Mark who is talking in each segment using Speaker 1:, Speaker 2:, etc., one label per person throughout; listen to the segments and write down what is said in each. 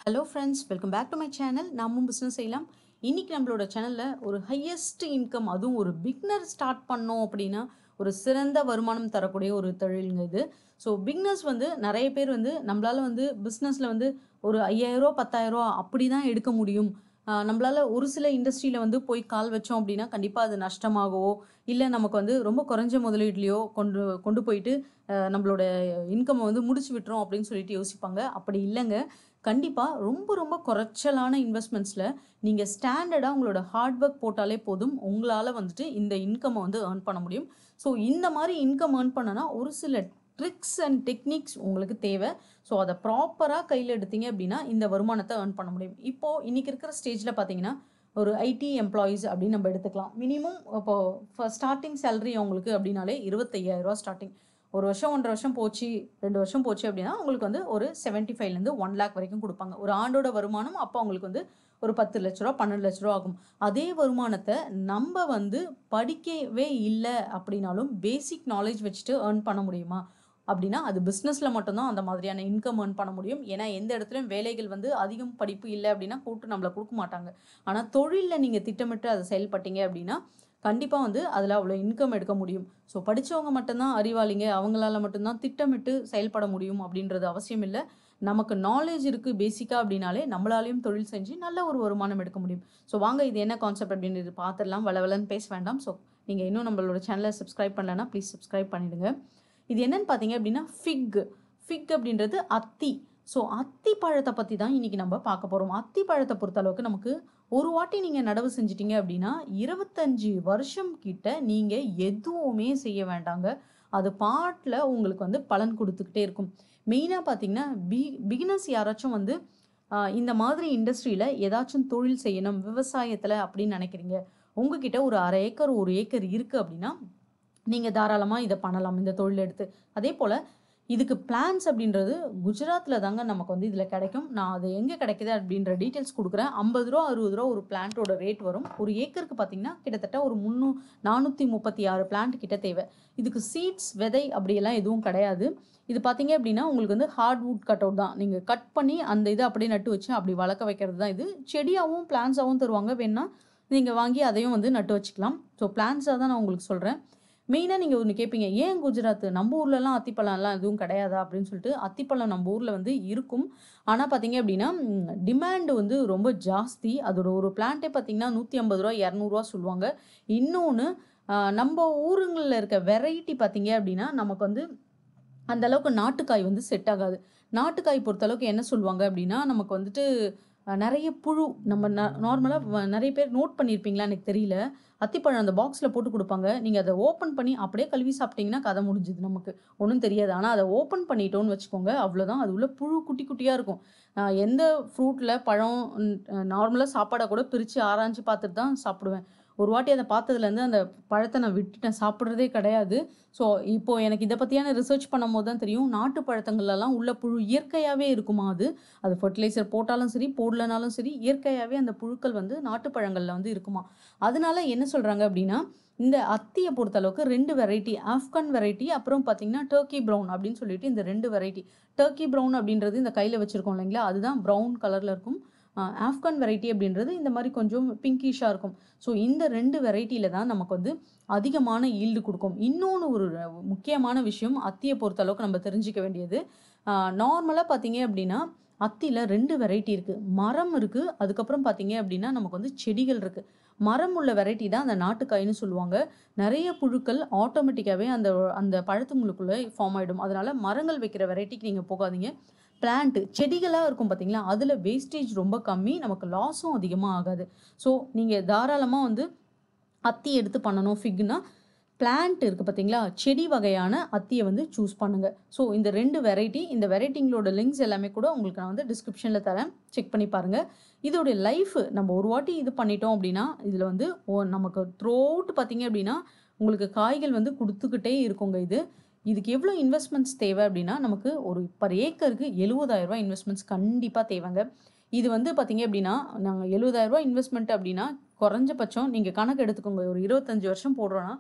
Speaker 1: Hello friends welcome back to my channel நாமும் business செய்யலாம் இன்றைக்கி நம்மளோட சேனலில் ஒரு ஹையஸ்ட் இன்கம் அதுவும் ஒரு பிக்னர் ஸ்டார்ட் பண்ணோம் அப்படின்னா ஒரு சிறந்த வருமானம் தரக்கூடிய ஒரு தொழிலுங்க இது ஸோ பிக்னர்ஸ் வந்து நிறைய பேர் வந்து நம்மளால் வந்து பிஸ்னஸில் வந்து ஒரு ஐயாயிரரூவா பத்தாயிரரூவா அப்படி தான் எடுக்க முடியும் ஆஹ் நம்மளால ஒரு சில இண்டஸ்ட்ரியில் வந்து போய் கால் வச்சோம் அப்படின்னா கண்டிப்பாக அது நஷ்டமாகவோ இல்லை நமக்கு வந்து ரொம்ப குறைஞ்ச முதலீட்லையோ கொண்டு கொண்டு போயிட்டு ஆஹ் நம்மளோட இன்கம்மை வந்து முடிச்சு விட்டுரும் அப்படின்னு சொல்லிட்டு யோசிப்பாங்க அப்படி இல்லைங்க கண்டிப்பாக ரொம்ப ரொம்ப குறைச்சலான இன்வெஸ்ட்மெண்ட்ஸில் நீங்கள் ஸ்டாண்டர்டாக உங்களோட ஹார்ட் ஒர்க் போட்டாலே போதும் உங்களால் வந்துட்டு இந்த இன்கம்மை வந்து ஏர்ன் பண்ண முடியும் ஸோ இந்த மாதிரி இன்கம் ஏர்ன் பண்ணனா ஒரு சில ட்ரிக்ஸ் அண்ட் டெக்னிக்ஸ் உங்களுக்கு தேவை ஸோ அதை ப்ராப்பராக கையில் எடுத்தீங்க அப்படின்னா இந்த வருமானத்தை ஏர்ன் பண்ண முடியும் இப்போது இன்றைக்கி இருக்கிற ஸ்டேஜில் பார்த்தீங்கன்னா ஒரு ஐடி எம்ப்ளாயீஸ் அப்படின்னு நம்ம எடுத்துக்கலாம் மினிமம் இப்போ ஸ்டார்டிங் சேலரி அவங்களுக்கு அப்படின்னாலே இருபத்தையாயிரரூவா ஸ்டார்டிங் ஒரு வருஷம் ஒன்றரை வருஷம் போச்சு ரெண்டு வருஷம் போச்சு அப்படின்னா உங்களுக்கு வந்து ஒரு செவன்ட்டி ஃபைவ்லேருந்து ஒன் லேக் வரைக்கும் கொடுப்பாங்க ஒரு ஆண்டோட வருமானம் அப்போ அவங்களுக்கு வந்து ஒரு பத்து லட்ச ரூபா பன்னெண்டு லட்ச ரூபா ஆகும் அதே வருமானத்தை நம்ம வந்து படிக்கவே இல்லை அப்படின்னாலும் பேசிக் நாலேஜ் வச்சுட்டு ஏர்ன் பண்ண முடியுமா அப்படின்னா அது பிஸ்னஸில் மட்டும்தான் அந்த மாதிரியான இன்கம் ஏர்ன் பண்ண முடியும் ஏன்னா எந்த இடத்துலையும் வேலைகள் வந்து அதிகம் படிப்பு இல்லை அப்படின்னா கூட்டு நம்மளை கொடுக்க மாட்டாங்க ஆனால் தொழிலில் நீங்கள் திட்டமிட்டு அதை செயல்பட்டீங்க அப்படின்னா கண்டிப்பாக வந்து அதில் அவ்வளோ இன்கம் எடுக்க முடியும் ஸோ படித்தவங்க மட்டும்தான் அறிவாளிங்க அவங்களால மட்டும்தான் திட்டமிட்டு செயல்பட முடியும் அப்படின்றது அவசியம் இல்லை நமக்கு நாலேஜ் இருக்குது பேசிக்காக அப்படின்னாலே நம்மளாலையும் தொழில் செஞ்சு நல்ல ஒரு வருமானம் எடுக்க முடியும் ஸோ வாங்க இது என்ன கான்செப்ட் அப்படின்றது பார்த்துடலாம் வளவலன்னு பேச வேண்டாம் ஸோ நீங்கள் இன்னும் நம்மளோட சேனலை சப்ஸ்கிரைப் பண்ணலன்னா ப்ளீஸ் சப்ஸ்கிரைப் பண்ணிடுங்க இது என்னன்னு பார்த்தீங்க அப்படின்னா ஃபிக் ஃபிக் அப்படின்றது அத்தி ஸோ அத்தி பழத்தை பற்றி தான் இன்றைக்கி நம்ம பார்க்க போகிறோம் அத்தி பழத்தை பொறுத்தளவுக்கு நமக்கு ஒரு வாட்டி நீங்கள் நடவு செஞ்சிட்டீங்க அப்படின்னா இருபத்தஞ்சி வருஷம் கிட்ட நீங்கள் எதுவுமே செய்ய வேண்டாங்க அது பாட்டில் உங்களுக்கு வந்து பலன் கொடுத்துக்கிட்டே இருக்கும் மெயினாக பார்த்தீங்கன்னா பி பிகினர்ஸ் யாராச்சும் வந்து ஆஹ், இந்த மாதிரி இண்டஸ்ட்ரியில் ஏதாச்சும் தொழில் செய்யணும் விவசாயத்தில் அப்படின்னு நினைக்கிறீங்க உங்ககிட்ட ஒரு அரை ஏக்கர் ஒரு ஏக்கர் இருக்குது அப்படின்னா நீங்கள் தாராளமாக இதை பண்ணலாம் இந்த தொழில் எடுத்து அதே போல் இதுக்கு பிளான்ஸ் அப்படின்றது குஜராத்தில் தாங்க நமக்கு வந்து இதில் கிடைக்கும் நான் அது எங்கே கிடைக்குது அப்படின்ற டீட்டெயில்ஸ் கொடுக்குறேன் ஐம்பது ரூபா அறுபது ரூபா ஒரு பிளான்ட்டோட ரேட் வரும் ஒரு ஏக்கருக்கு பார்த்தீங்கன்னா கிட்டத்தட்ட ஒரு முந்நூ நானூற்றி முப்பத்தி ஆறு பிளான்ட் கிட்ட தேவை இதுக்கு சீட்ஸ் விதை அப்படியெல்லாம் எதுவும் கிடையாது இது பார்த்தீங்க அப்படின்னா உங்களுக்கு வந்து ஹார்ட் வுட் கட் அவுட் தான் நீங்கள் கட் பண்ணி அந்த இதை அப்படியே நட்டு வச்சு அப்படி வளர்க்க வைக்கிறது தான் இது செடியாகவும் பிளான்ஸாகவும் தருவாங்க வேணா நீங்கள் வாங்கி அதையும் வந்து நட்டு வச்சுக்கலாம் ஸோ பிளான்ஸாக தான் நான் உங்களுக்கு சொல்கிறேன் மெயினாக நீங்கள் ஒன்று கேட்பீங்க ஏன் குஜராத் நம்ம ஊர்லலாம் அத்திப்பழம்லாம் எதுவும் கிடையாதா அப்படின்னு சொல்லிட்டு அத்திப்பழம் நம்ம ஊரில் வந்து இருக்கும் ஆனால் பார்த்தீங்க அப்படின்னா டிமாண்டு வந்து ரொம்ப ஜாஸ்தி அதோட ஒரு பிளான்ட்டே பார்த்தீங்கன்னா நூற்றி ஐம்பது ரூபா இரநூறுவா சொல்லுவாங்க இன்னொன்று நம்ம ஊருங்களில் இருக்க வெரைட்டி பார்த்தீங்க அப்படின்னா நமக்கு வந்து அந்த அளவுக்கு நாட்டுக்காய் வந்து செட் ஆகாது நாட்டுக்காய் பொறுத்தளவுக்கு என்ன சொல்லுவாங்க அப்படின்னா நமக்கு வந்துட்டு அஹ், நிறைய புழு நம்ம நார்மலாக நிறைய பேர் நோட் பண்ணியிருப்பீங்களா எனக்கு தெரியல அத்திப்பழம் அந்த பாக்ஸில் போட்டு கொடுப்பாங்க நீங்கள் அதை ஓப்பன் பண்ணி அப்படியே கழுவி சாப்பிட்டீங்கன்னா கதை முடிஞ்சுது நமக்கு ஒன்றும் தெரியாது ஆனால் அதை ஓப்பன் பண்ணிட்டோன்னு வச்சுக்கோங்க அவ்வளோதான் அது உள்ள புழு குட்டி குட்டியாக இருக்கும் நான் எந்த ஃப்ரூட்டில் பழம் நார்மலாக சாப்பாடை கூட பிரித்து ஆராய்ஞ்சு பார்த்துட்டு தான் சாப்பிடுவேன் ஒரு வாட்டி அதை பார்த்ததுலேருந்து அந்த பழத்தை நான் விட்டுட்டேன் சாப்பிட்றதே கிடையாது ஸோ இப்போ எனக்கு இதை பற்றியான ரிசர்ச் பண்ணும்போது தான் தெரியும் நாட்டு பழத்தங்கள்லாம் உள்ள புழு இயற்கையாகவே இருக்குமா அது அது ஃபர்டிலைசர் போட்டாலும் சரி போடலனாலும் சரி இயற்கையாகவே அந்த புழுக்கள் வந்து நாட்டு பழங்களில் வந்து இருக்குமா அதனால என்ன சொல்கிறாங்க அப்படின்னா இந்த அத்தியை பொறுத்தளவுக்கு ரெண்டு வெரைட்டி ஆஃப்கன் வெரைட்டி அப்புறம் பார்த்தீங்கன்னா டர்க்கி ப்ரௌன் அப்படின்னு சொல்லிட்டு இந்த ரெண்டு வெரைட்டி டர்க்கி ப்ரௌன் அப்படின்றது இந்த கையில் வச்சுருக்கோம் இல்லைங்களா அதுதான் ப்ரௌன் கலரில் இருக்கும் ஆஹ் ஆஃப்கன் வெரைட்டி அப்படின்றது இந்த மாதிரி கொஞ்சம் பிங்கிஷாக இருக்கும் ஸோ இந்த ரெண்டு வெரைட்டியில் தான் நமக்கு வந்து அதிகமான ஈல்டு கொடுக்கும் இன்னொன்று ஒரு முக்கியமான விஷயம் அத்தியை பொறுத்தளவுக்கு நம்ம தெரிஞ்சுக்க வேண்டியது நார்மலாக பார்த்தீங்க அப்படின்னா அத்தியில் ரெண்டு வெரைட்டி இருக்குது மரம் இருக்குது அதுக்கப்புறம் பார்த்தீங்க அப்படின்னா நமக்கு வந்து செடிகள் இருக்குது மரம் உள்ள வெரைட்டி தான் அந்த நாட்டுக்காய்னு சொல்லுவாங்க நிறைய புழுக்கள் ஆட்டோமேட்டிக்காகவே அந்த அந்த பழத்துங்களுக்குள்ளே ஃபார்ம் ஆகிடும் அதனால் மரங்கள் வைக்கிற வெரைட்டிக்கு நீங்கள் போகாதீங்க பிளான்ட்டு செடிகளாக இருக்கும் பார்த்தீங்களா அதில் வேஸ்டேஜ் ரொம்ப கம்மி நமக்கு லாஸும் அதிகமாக ஆகாது ஸோ நீங்கள் தாராளமாக வந்து அத்தி எடுத்து பண்ணணும் ஃபிக்னா பிளான்ட் இருக்குது பார்த்தீங்களா செடி வகையான அத்தியை வந்து சூஸ் பண்ணுங்கள் ஸோ இந்த ரெண்டு வெரைட்டி இந்த வெரைட்டிங்களோட லிங்க்ஸ் எல்லாமே கூட உங்களுக்கு நான் வந்து டிஸ்கிரிப்ஷனில் தரேன் செக் பண்ணி பாருங்கள் இதோடைய லைஃப் நம்ம ஒரு வாட்டி இது பண்ணிட்டோம் அப்படின்னா இதில் வந்து ஓ- நமக்கு த்ரோட் பார்த்தீங்க அப்படின்னா உங்களுக்கு காய்கள் வந்து கொடுத்துக்கிட்டே இருக்குங்க இது இதுக்கு எவ்வளோ இன்வெஸ்ட்மெண்ட்ஸ் தேவை அப்படின்னா நமக்கு ஒரு பர் ஏக்கருக்கு எழுபதாயிரரூபா இன்வெஸ்ட்மெண்ட்ஸ் கண்டிப்பாக தேவைங்க இது வந்து பார்த்தீங்க அப்படின்னா நாங்கள் எழுபதாயிரரூபா இன்வெஸ்ட்மெண்ட் அப்படின்னா குறைஞ்சபட்சம் நீங்கள் கணக்கு எடுத்துக்கோங்க ஒரு இருபத்தஞ்சி வருஷம் போடுறோன்னா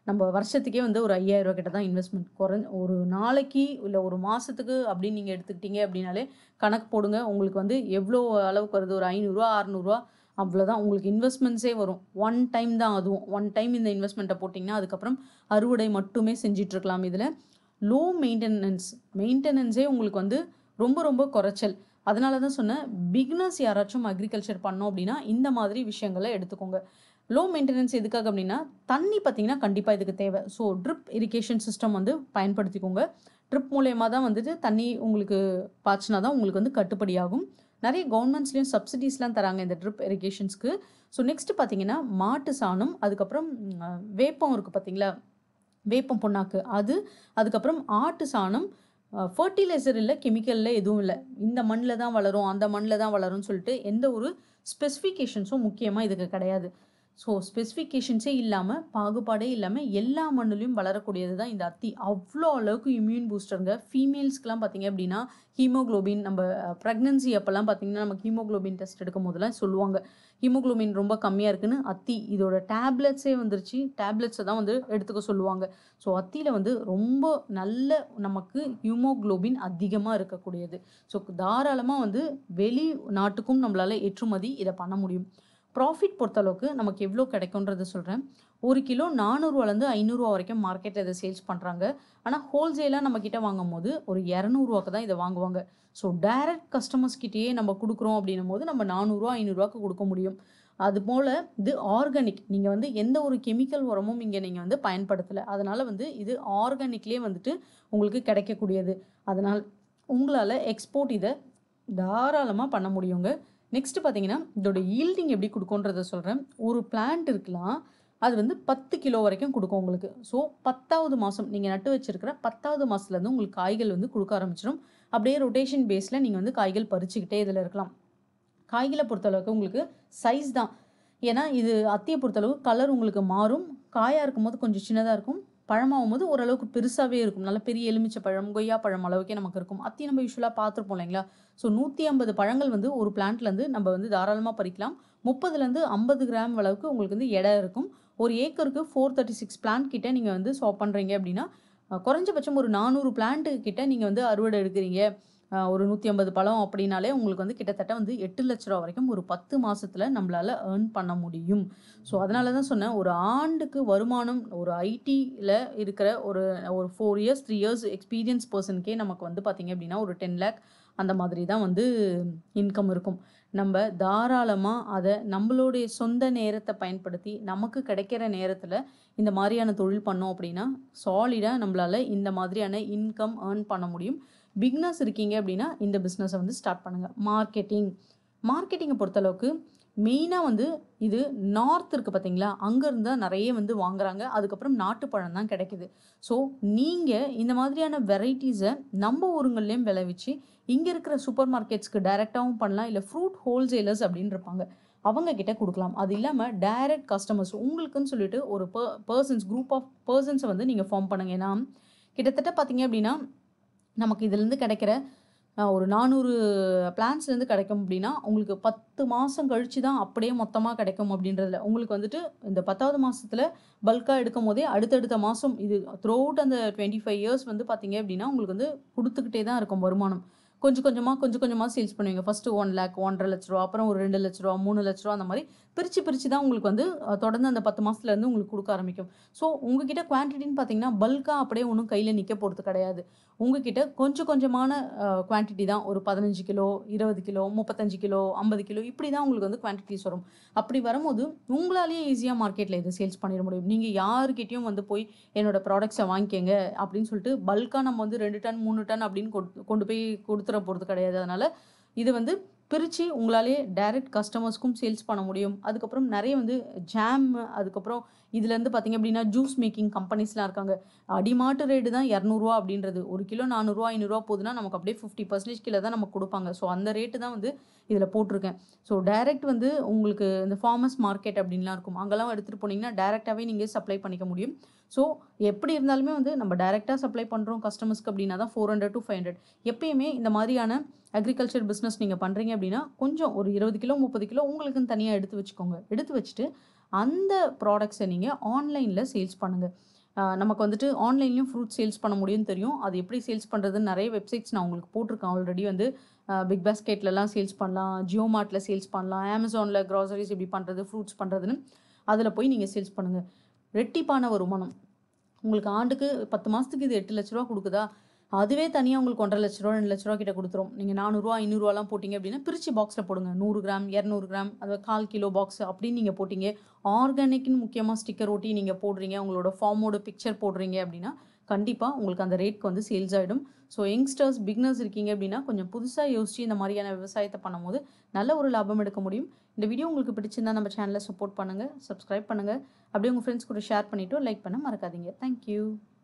Speaker 1: நம்ம வருஷத்துக்கே வந்து ஒரு 5000 கிட்ட தான் இன்வெஸ்ட்மெண்ட் குறைஞ்ச ஒரு நாளைக்கு இல்ல ஒரு மாசத்துக்கு அப்படின்னு நீங்க எடுத்துக்கிட்டீங்க அப்படின்னாலே கணக்கு போடுங்க. உங்களுக்கு வந்து எவ்வளோ அளவுக்கு வருது ஒரு ரூ. 500 ரூ. 600 அவ்வளோதான் உங்களுக்கு இன்வெஸ்ட்மெண்ட்ஸே வரும். ஒன் டைம் தான் அதுவும். ஒன் டைம் இந்த இன்வெஸ்ட்மெண்ட்ட போட்டீங்கன்னா, அதுக்கப்புறம் அறுவடை மட்டுமே செஞ்சுட்டு இருக்கலாம் இதுல. லோ மெயின்டெனன்ஸ் மெயின்டெனன்ஸே உங்களுக்கு வந்து ரொம்ப ரொம்ப குறைச்சல். அதனால தான் சொன்னேன், பிகினர்ஸ் யாராச்சும் அக்ரிகல்ச்சர் பண்ணோம் அப்படின்னா, இந்த மாதிரி விஷயங்கள எடுத்துக்கோங்க. லோ மெயின்டெனன்ஸ் எதுக்காக அப்படின்னா, தண்ணி பார்த்தீங்கன்னா கண்டிப்பா இதுக்கு தேவை. ஸோ ட்ரிப் இரிகேஷன் சிஸ்டம் வந்து பயன்படுத்திக்கோங்க. ட்ரிப் மூலியமா தான் வந்துட்டு தண்ணி உங்களுக்கு பாய்ச்சினா தான் உங்களுக்கு வந்து கட்டுப்படியாகும். நெறைய கவர்மெண்ட்ஸ்லயும் சப்சிடீஸ்லாம் தராங்க இந்த ட்ரிப் இரிகேஷன்ஸ்க்கு. ஸோ நெக்ஸ்ட் பார்த்தீங்கன்னா, மாட்டு சாணம், அதுக்கப்புறம் அ வேப்பம் இருக்கு பார்த்தீங்களா? வேப்பம் புண்ணாக்கு அது, அதுக்கப்புறம் ஆட்டு சாணம், அ ஃபெர்டிலைசர் இல்ல, கெமிக்கல்ல எதுவும் இல்ல. இந்த மண்ல தான் வளரும், அந்த மண்ல தான் வளரும்னு சொல்லிட்டு எந்த ஒரு ஸ்பெசிஃபிகேஷன்ஸும் முக்கியமா இதுக்கு கிடையாது. ஸோ ஸ்பெசிஃபிகேஷன்ஸே இல்லாம, பாகுபாடே இல்லாம எல்லா மண்ணுலயும் வளரக்கூடியது தான் இந்த அத்தி. அவ்ளோ அளவுக்கு இம்யூன் பூஸ்டர்ங்க. ஃபீமேல்ஸ்க்குலாம் பார்த்தீங்க அப்படின்னா, ஹீமோகுளோபின் நம்ம பிரெக்னன்சி அப்பலாம் பார்த்தீங்கன்னா, நமக்கு ஹீமோகுளோபின் டெஸ்ட் எடுக்கும்போதெல்லாம் சொல்லுவாங்க. ஹீமோகுளோபின் ரொம்ப கம்மியா இருக்குன்னு அத்தி இதோட டேப்லெட்ஸே வந்துருச்சு. டேப்லெட்ஸ தான் வந்து எடுத்துக்க சொல்லுவாங்க. ஸோ அத்தியில வந்து ரொம்ப நல்ல நமக்கு ஹீமோகுளோபின் அதிகமா இருக்கக்கூடியது. ஸோ தாராளமா வந்து வெளி நாட்டுக்கும் நம்மளால ஏற்றுமதி இத பண்ண முடியும். ப்ராஃபிட் பொறுத்தளவுக்கு நமக்கு எவ்வளோ கிடைக்கும்ன்றத சொல்றேன். 1 கிலோ ரூ. 400லேருந்து ரூ. 500 வரைக்கும் மார்க்கெட்ல இத சேல்ஸ் பண்றாங்க. ஆனா ஹோல்சேலா நம்ம கிட்ட வாங்கும்போது ஒரு ரூ. 200க்கு தான் இத வாங்குவாங்க. ஸோ டைரக்ட் கஸ்டமர்ஸ் கிட்டயே நம்ம குடுக்குறோம் அப்படின்னும்போது நம்ம ரூ. 400 ரூ. 500க்கு குடுக்க முடியும். அதுபோல இது ஆர்கானிக். நீங்க வந்து எந்த ஒரு கெமிக்கல் உரமும் இங்க நீங்க வந்து பயன்படுத்தல. அதனால வந்து இது ஆர்கானிக்லயே வந்துட்டு உங்களுக்கு கிடைக்கக்கூடியது. அதனால் உங்களால எக்ஸ்போர்ட் இத தாராளமா பண்ண முடியுங்க. நெக்ஸ்ட் பார்த்தீங்கன்னா, இதோட யீல்டிங் எப்படி குடுக்கும்ன்றத சொல்றேன். ஒரு பிளான்ட் இருக்கலாம். அது வந்து 10 கிலோ வரைக்கும் குடுக்கும் உங்களுக்கு. ஸோ 10வது மாசம் நீங்க நட்டு வச்சிருக்கிற 10வது மாசத்துலேருந்து உங்களுக்கு காய்கள் வந்து குடுக்க ஆரம்பிச்சுரும். அப்படியே ரொட்டேஷன் பேஸ்ல நீங்க வந்து காய்கள் பறிச்சுக்கிட்டே இதுல இருக்கலாம். காய்கள பொறுத்தளவுக்கு உங்களுக்கு சைஸ் தான். ஏன்னா இது அத்திய பொறுத்தளவு கலர் உங்களுக்கு மாறும். காயா இருக்கும்போது கொஞ்சம் சின்னதா இருக்கும். பழமாகும்போது ஓரளவுக்கு பெருசாவே இருக்கும். நல்ல பெரிய எலுமிச்சை பழம், கொய்யா பழம் அளவுக்கே நமக்கு இருக்கும். அத்தி நம்ம யூசுவலா பார்த்துருப்போம் இல்லைங்களா? ஸோ 150 பழங்கள் வந்து ஒரு பிளான்ட்லேருந்து நம்ம வந்து தாராளமா பறிக்கலாம். 30லேருந்து 50 கிராம் அளவுக்கு உங்களுக்கு வந்து எடை இருக்கும். ஒரு ஏக்கருக்கு 436 பிளான்ட் கிட்ட நீங்க வந்து ஸ்வாப் பண்றீங்க அப்படின்னா, அ குறைஞ்சபட்சம் ஒரு 400 பிளான்ட் கிட்ட நீங்க வந்து அறுவடை எடுக்கிறீங்க. அ ஒரு 150 பழம் அப்படின்னாலே உங்களுக்கு வந்து கிட்டத்தட்ட வந்து ரூ. 8,00,000 வரைக்கும் ஒரு 10 மாசத்துல நம்மளால ஏர்ன் பண்ண முடியும். ஸோ அதனால தான் சொன்னேன், ஒரு ஆண்டுக்கு வருமானம் ஒரு ஐடில இருக்கிற ஒரு ஒரு 4 இயர்ஸ், 3 இயர்ஸ் எக்ஸ்பீரியன்ஸ் பெர்சனுக்கே நமக்கு வந்து பார்த்தீங்க அப்படின்னா, ஒரு 10,00,000 அந்த மாதிரி தான் வந்து இன்கம் இருக்கும். நம்ப தாராளமா அத நம்மளுடைய சொந்த நேரத்த பயன்படுத்தி, நமக்கு கிடைக்கிற நேரத்துல இந்த மாரியான தொழில் பண்ணோம் அப்படின்னா, சாலிடா நம்மளால இந்த மாதிரியான இன்கம் ஏர்ன் பண்ண முடியும். பிகினர்ஸ் இருக்கீங்க அப்படின்னா, இந்த பிசினஸ வந்து ஸ்டார்ட் பண்ணுங்க. மார்க்கெட்டிங் மார்க்கெட்டிங்க பொறுத்தளவுக்கு மெயினா வந்து இது நார்த் இருக்கு பார்த்தீங்களா? அங்கருந்து தான் நெறைய வந்து வாங்குறாங்க. அதுக்கப்புறம் நாட்டுப்பழம் தான் கிடைக்குது. ஸோ நீங்க இந்த மாதிரியான வெரைட்டீஸ நம்ம ஊருங்கள்லயும் விளைவிச்சு, இங்க இருக்கிற சூப்பர் மார்க்கெட்ஸ்க்கு டைரக்ட்டாவும் பண்ணலாம். இல்ல ஃப்ரூட் ஹோல்சேலர்ஸ் அப்படின்னு இருப்பாங்க. அவங்க கிட்ட குடுக்கலாம். அது இல்லாம டைரக்ட் கஸ்டமர்ஸ் உங்களுக்குன்னு சொல்லிட்டு ஒரு பெ பெர்சன்ஸ் குரூப் ஆஃப் பெர்சன்ஸ வந்து நீங்க ஃபார்ம் பண்ணுங்க. ஏன்னா, கிட்டத்தட்ட பார்த்தீங்க அப்படின்னா, நமக்கு இதுலேருந்து கிடைக்கிற அ ஒரு 400 பிளான்ட்ஸ்லேருந்து கிடைக்கும் அப்படின்னா, உங்களுக்கு 10 மாசம் கழிச்சு தான் அப்படியே மொத்தமா கிடைக்கும் அப்படின்றதில்ல. உங்களுக்கு வந்துட்டு இந்த 10வது மாசத்துல பல்க்கா எடுக்கும்போதே அடுத்தடுத்த மாசம் இது த்ரூ அவுட் அந்த 25 இயர்ஸ் வந்து பார்த்தீங்க அப்படின்னா, உங்களுக்கு வந்து குடுத்துக்கிட்டே தான் இருக்கும் வருமானம். கொஞ்சம் கொஞ்சமா, கொஞ்சம் கொஞ்சமா சேல்ஸ் பண்ணுவீங்க. ஃபர்ஸ்ட்டு 1 லேக், ரூ. 1,50,000 அப்புறம் ஒரு ரூ. 2,00,000, ரூ. 3,00,000 அந்த மாரி பிரிச்சு பிரிச்சு தான் உங்களுக்கு வந்து அ தொடர்ந்து அந்த 10 மாசத்துலேருந்து உங்களுக்கு குடுக்க ஆரம்பிக்கும். ஸோ உங்ககிட்ட குவான்டிட்டின்னு பார்த்தீங்கன்னா, பல்க்கா அப்படியே ஒண்ணும் கையில நிக்க போறது கிடையாது. உங்ககிட்ட கொஞ்சம் கொஞ்சமான அ குவான்டிட்டி தான். ஒரு 15 கிலோ, 20 கிலோ, 35 கிலோ, 50 கிலோ இப்படி தான் உங்களுக்கு வந்து குவான்டிட்டிஸ் வரும். அப்படி வரும்போது உங்களாலேயே ஈஸியா மார்க்கெட்ல இத சேல்ஸ் பண்ணிற முடியும். நீங்க யார்கிட்டயும் வந்து போய் என்னோட ப்ராடக்ட்ஸ வாங்கிக்கங்க அப்படின்னு சொல்லிட்டு பல்க்கா நம்ம வந்து 2 டன், 3 டன் அப்படின்னு கொட் கொண்டு போய் குடுத்துற போறது கிடையாது. அதனால இது வந்து பிரிச்சு உங்களாலேயே டைரக்ட் கஸ்டமர்ஸ்க்கும் சேல்ஸ் பண்ண முடியும். அதுக்கப்புறம் நெறைய வந்து ஜாம், அதுக்கப்புறம் இதுலேருந்து பார்த்தீங்க அப்படின்னா, ஜூஸ் மேக்கிங் கம்பெனிஸ்லாம் இருக்காங்க. அடிமாட்டு ரேட்டு தான் ரூ. 200 அப்படின்றது. 1 கிலோ ரூ. 400, ரூ. 500 போகுதுன்னா, நமக்கு அப்படியே 50% கீழ தான் நமக்கு குடுப்பாங்க. ஸோ அந்த ரேட்டு தான் வந்து இதுல போட்டிருக்கேன். ஸோ டைரக்ட் வந்து உங்களுக்கு இந்த ஃபார்மர்ஸ் மார்க்கெட் அப்படின்லாம் இருக்கும். அங்கலாம் எடுத்துட்டு போனீங்கன்னா, டைரக்ட்டாவே நீங்க சப்ளை பண்ணிக்க முடியும். ஸோ எப்படி இருந்தாலுமே வந்து நம்ம டைரக்ட்டா சப்ளை பண்றோம் கஸ்டமர்ஸ்க்கு அப்படின்னா தான் 400-500 எப்பயுமே இந்த மாரியான அக்ரிகல்ச்சர் பிசினஸ் நீங்க பண்றீங்க அப்படின்னா, கொஞ்சம் ஒரு 20 கிலோ, 30 கிலோ உங்களுக்குன்னு தனியா எடுத்து வச்சுக்கோங்க. எடுத்து வச்சுட்டு, அந்த ப்ராடக்ட்ஸ நீங்க ஆன்லைன்ல சேல்ஸ் பண்ணுங்க. ஆ, நமக்கு வந்துட்டு ஆன்லைன்லேயும் ஃப்ரூட் சேல்ஸ் பண்ண முடியும்னு தெரியும் அது எப்படி சேல்ஸ் பண்ணுறதுன்னு நிறைய வெப்சைட்ஸ் நான் உங்களுக்கு போட்டிருக்கேன் ஆல்ரெடி வந்து பிக் பாஸ்கெட்லலாம் சேல்ஸ் பண்ணலாம் ஜியோ மார்ட்டில் சேல்ஸ் பண்ணலாம் அமேசானில் க்ராசரிஸ் எப்படி பண்ணுறது ஃப்ரூட்ஸ் பண்ணுறதுன்னு அதில் போய் நீங்கள் சேல்ஸ் பண்ணுங்கள் ரெட்டிப்பான வருமானம் உங்களுக்கு ஆண்டுக்கு பத்து மாதத்துக்கு இது எட்டு லட்ச ரூபா கொடுக்குதா அதுவே தனியாக உங்களுக்கு ஒன்றரை லட்ச ரூபா ரெண்டு லட்ச ரூபா கிட்ட கொடுத்துரும் நீங்கள் நானூறுரூவா ஐநூறுரூவாலாம் போட்டிங்க அப்படின்னா பிரித்து பாக்ஸில் போடுங்க நூறு கிராம் இரநூறு கிராம் அது கால் கிலோ பாக்ஸ் அப்படின்னு நீங்கள் போட்டிங்க ஆர்கானிக்னு முக்கியமாக ஸ்டிக்கர் ஒட்டி நீங்கள் போடுறீங்க உங்களோட ஃபார்மோட பிக்சர் போடுறீங்க அப்படின்னா கண்டிப்பாக உங்களுக்கு அந்த ரேட்க்கு வந்து சேல்ஸ் ஆகிடும் ஸோ யங்ஸ்டர்ஸ் பிக்னர்ஸ் இருக்கீங்க அப்படின்னா கொஞ்சம் புதுசாக யோசிச்சு இந்த மாதிரியான விவசாயத்தை பண்ணும்போது நல்ல ஒரு லாபம் எடுக்க முடியும் இந்த வீடியோ உங்களுக்கு பிடிச்சிருந்தா நம்ம சேனலை சப்போர்ட் பண்ணுங்கள் சப்ஸ்கிரைப் பண்ணுங்கள் அப்படியே உங்கள் ஃப்ரெண்ட்ஸ் கூட ஷேர் பண்ணிவிட்டு லைக் பண்ண மறக்காதீங்க தேங்க்யூ